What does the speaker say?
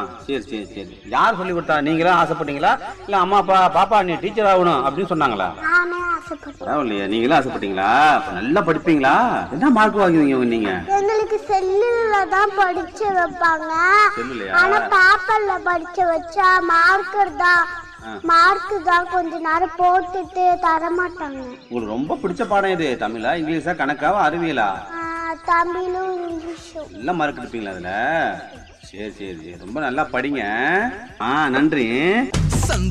சரி சரி சரி யார் சொல்லி கொடுத்தா நீங்களா ஆசைப்பட்டீங்களா இல்ல அம்மா அப்பா பாப்பா நீ டீச்சர் ஆகணும் அப்படின்னு சொன்னாங்களா நானே ஆசைப்பட்டேன் பரவாயில்லையா நீங்களும் ஆசைப்பட்டீங்களா அப்ப நல்லா படிப்பீங்களா என்ன மார்க் வாங்குவீங்க நீங்க எங்களுக்கு செல்லுல தான் படிச்சு வைப்பாங்க செல்லுலையா? ஆனா பேப்பர்ல படிச்சு வச்சா மார்க்கர் தான் மார்க் தான் கொஞ்ச நேரம் போட்டுட்டு தர மாட்டாங்க உங்களுக்கு ரொம்ப பிடிச்ச பாடம் இது தமிழா இங்கிலீஷா கணக்காவா அறிவியலா ஆஹ் தமிழும் இங்கிலீஷும் நல்ல மார்க் எடுப்பீங்களா அதுல சரி சரி சரி ரொம்ப நல்லா படிங்க ஆ நன்றி சந்த